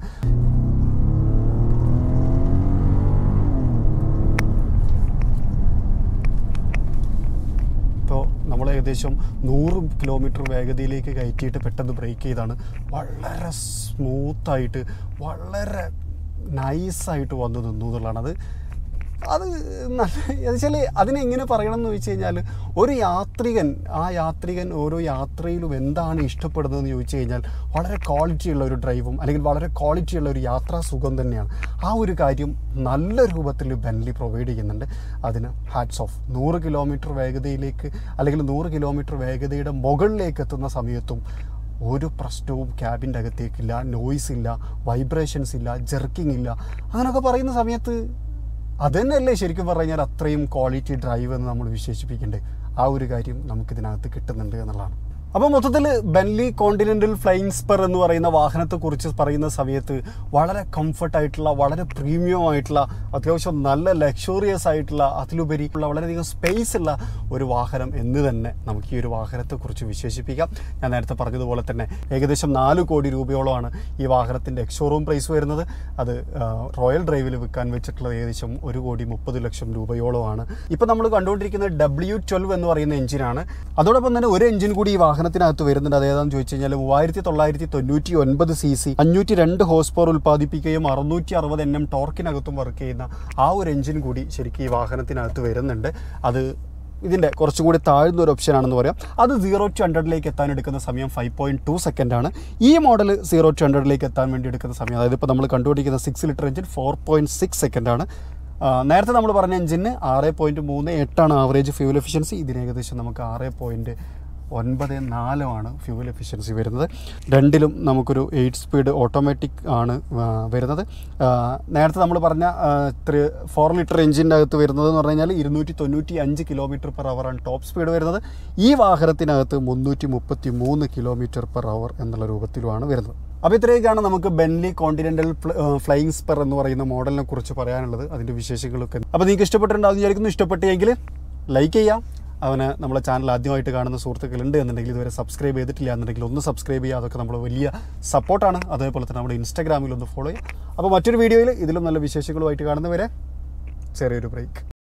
ഇപ്പോൾ നമ്മൾ ഏകദേശം നൂറ് കിലോമീറ്റർ വേഗതയിലേക്ക് കയറ്റിയിട്ട് പെട്ടെന്ന് ബ്രേക്ക് ചെയ്താണ് വളരെ സ്മൂത്തായിട്ട് വളരെ നൈസായിട്ട് വന്നു നിന്നു എന്നുള്ളതാണ് അത് അത് നല്ല എന്നുവെച്ചാൽ അതിനെങ്ങനെ പറയണം എന്ന് ചോദിച്ചു കഴിഞ്ഞാൽ ഒരു യാത്രികൻ ആ യാത്രികൻ ഓരോ യാത്രയിലും എന്താണ് ഇഷ്ടപ്പെടുന്നതെന്ന് ചോദിച്ചു കഴിഞ്ഞാൽ വളരെ ക്വാളിറ്റിയുള്ള ഒരു ഡ്രൈവും അല്ലെങ്കിൽ വളരെ ക്വാളിറ്റിയുള്ള ഒരു യാത്രാ സുഖം തന്നെയാണ് ആ ഒരു കാര്യം നല്ല രൂപത്തിൽ ബെൻലി പ്രൊവൈഡ് ചെയ്യുന്നുണ്ട് അതിന് ഹാറ്റ്സ് ഓഫ് നൂറ് കിലോമീറ്റർ വേഗതയിലേക്ക് അല്ലെങ്കിൽ നൂറ് കിലോമീറ്റർ വേഗതയുടെ മുകളിലേക്ക് എത്തുന്ന സമയത്തും ഒരു പ്രശ്നവും ക്യാബിൻ്റെ അകത്തേക്കില്ല നോയ്സ് ഇല്ല വൈബ്രേഷൻസ് ഇല്ല ജെർക്കിംഗ് ഇല്ല അങ്ങനെയൊക്കെ പറയുന്ന സമയത്ത് അതുതന്നെയല്ലേ ശരിക്കും പറഞ്ഞു കഴിഞ്ഞാൽ അത്രയും ക്വാളിറ്റി ഡ്രൈവ് എന്ന് നമ്മൾ വിശേഷിപ്പിക്കേണ്ടത് ആ ഒരു കാര്യം നമുക്കിതിനകത്ത് കിട്ടുന്നുണ്ട് എന്നുള്ളതാണ് അപ്പോൾ മൊത്തത്തിൽ ബെൻലി കോണ്ടിനെൻ്റൽ ഫ്ലൈങ് സ്പെർ എന്ന് പറയുന്ന വാഹനത്തെക്കുറിച്ച് പറയുന്ന സമയത്ത് വളരെ കംഫർട്ടായിട്ടുള്ള വളരെ പ്രീമിയം ആയിട്ടുള്ള അത്യാവശ്യം നല്ല ലക്ഷറിയസ് ആയിട്ടുള്ള അതിലുപരി ഉള്ള വളരെയധികം സ്പേസ് ഉള്ള ഒരു വാഹനം എന്ന് തന്നെ നമുക്ക് ഈ ഒരു വാഹനത്തെക്കുറിച്ച് വിശേഷിപ്പിക്കാം ഞാൻ നേരത്തെ പറഞ്ഞതുപോലെ തന്നെ ഏകദേശം നാല് കോടി രൂപയോളമാണ് ഈ വാഹനത്തിൻ്റെ എക്സ്ഷോറൂം പ്രൈസ് വരുന്നത് അത് ആ, റോയൽ ഡ്രൈവിൽ വിൽക്കാൻ വെച്ചിട്ടുള്ളത് ഏകദേശം ഒരു കോടി മുപ്പത് ലക്ഷം രൂപയോളമാണ് ഇപ്പോൾ നമ്മൾ കണ്ടുകൊണ്ടിരിക്കുന്നത് ഡബ്ല്യു ട്വൽവ് എന്ന് പറയുന്ന എഞ്ചിനാണ് അതോടൊപ്പം തന്നെ ഒരു എഞ്ചിൻ കൂടി ഈ വാഹനത്തിനകത്ത് വരുന്നുണ്ട് അതേതാണെന്ന് ചോദിച്ചു കഴിഞ്ഞാൽ മൂവായിരത്തി തൊള്ളായിരത്തി തൊണ്ണൂറ്റി ഒൻപത് സി സി അഞ്ഞൂറ്റി രണ്ട് ഹോഴ്സ് പവർ ഉൽപ്പാദിപ്പിക്കുകയും അറുന്നൂറ്റി അറുപത് എൻ എം ടോർക്കിനകത്തും വർക്ക് ചെയ്യുന്ന ആ ഒരു എഞ്ചിൻ കൂടി ശരിക്കും ഈ വാഹനത്തിനകത്ത് വരുന്നുണ്ട് അത് ഇതിൻ്റെ കുറച്ചും കൂടി താഴ്ന്ന ഒരു ഓപ്ഷനാണെന്ന് പറയാം അത് സീറോ ടു ഹൺഡ്രഡിലേക്ക് എത്താൻ എടുക്കുന്ന സമയം ഫൈവ് പോയിൻറ്റ് ടു സെക്കൻഡാണ് ഈ മോഡൽ സീറോ ടു ഹൺഡ്രഡിലേക്ക് എത്താൻ വേണ്ടി എടുക്കുന്ന സമയം അതായത് ഇപ്പോൾ നമ്മൾ കണ്ടുപിടിക്കുന്ന six litre engine four point six സെക്കൻഡാണ് നേരത്തെ നമ്മൾ പറഞ്ഞ എഞ്ചിന് ആറ് പോയിൻറ്റ് മൂന്ന് എട്ടാണ് ആവറേജ് ഫ്യൂൽ എഫിഷ്യൻസി ഇതിന് ഏകദേശം നമുക്ക് ആറ് പോയിൻറ്റ് ഒൻപത് നാലുമാണ് ഫ്യൂവൽ എഫിഷ്യൻസി വരുന്നത് രണ്ടിലും നമുക്കൊരു എയ്റ്റ് സ്പീഡ് ഓട്ടോമാറ്റിക് ആണ് ആ, വരുന്നത് ആ, നേരത്തെ നമ്മൾ പറഞ്ഞ ത്രീ ഫോർ ലിറ്റർ എഞ്ചിൻ്റെ അകത്ത് വരുന്നത് എന്ന് പറഞ്ഞു കഴിഞ്ഞാൽ ഇരുന്നൂറ്റി തൊണ്ണൂറ്റി അഞ്ച് കിലോമീറ്റർ പെർ അവറാണ് ടോപ്പ് സ്പീഡ് വരുന്നത് ഈ വാഹനത്തിനകത്ത് മുന്നൂറ്റി മുപ്പത്തി മൂന്ന് കിലോമീറ്റർ പെർ അവർ എന്നുള്ള രൂപത്തിലുമാണ് വരുന്നത് അപ്പോൾ ഇത്രയൊക്കെയാണ് നമുക്ക് ബെൻലി കോണ്ടിനെൻ്റൽ ഫ്ലൈയിങ് സ്പെർ എന്ന് പറയുന്ന മോഡലിനെ കുറിച്ച് പറയാനുള്ളത് അതിൻ്റെ വിശേഷങ്ങളൊക്കെ അപ്പോൾ നിങ്ങൾക്ക് ഇഷ്ടപ്പെട്ടിട്ടുണ്ടാകും വിചാരിക്കുന്നു ഇഷ്ടപ്പെട്ടെങ്കിൽ ലൈക്ക് ചെയ്യാം അവന് നമ്മളെ ചാനൽ ആദ്യമായിട്ട് കാണുന്ന സുഹൃത്തുക്കളുണ്ട് എന്നുണ്ടെങ്കിൽ ഇതുവരെ സബ്സ്ക്രൈബ് ചെയ്തിട്ടില്ല എന്നുണ്ടെങ്കിൽ ഒന്ന് സബ്സ്ക്രൈബ് ചെയ്യുക അതൊക്കെ നമ്മൾ വലിയ സപ്പോർട്ടാണ് അതേപോലെ തന്നെ നമ്മുടെ ഇൻസ്റ്റാഗ്രാമിൽ ഒന്ന് ഫോളോ ചെയ്യുക അപ്പോൾ മറ്റൊരു വീഡിയോയിൽ ഇതിലും നല്ല വിശേഷങ്ങളുമായിട്ട് കാണുന്നവരെ ചെറിയൊരു ബ്രേക്ക്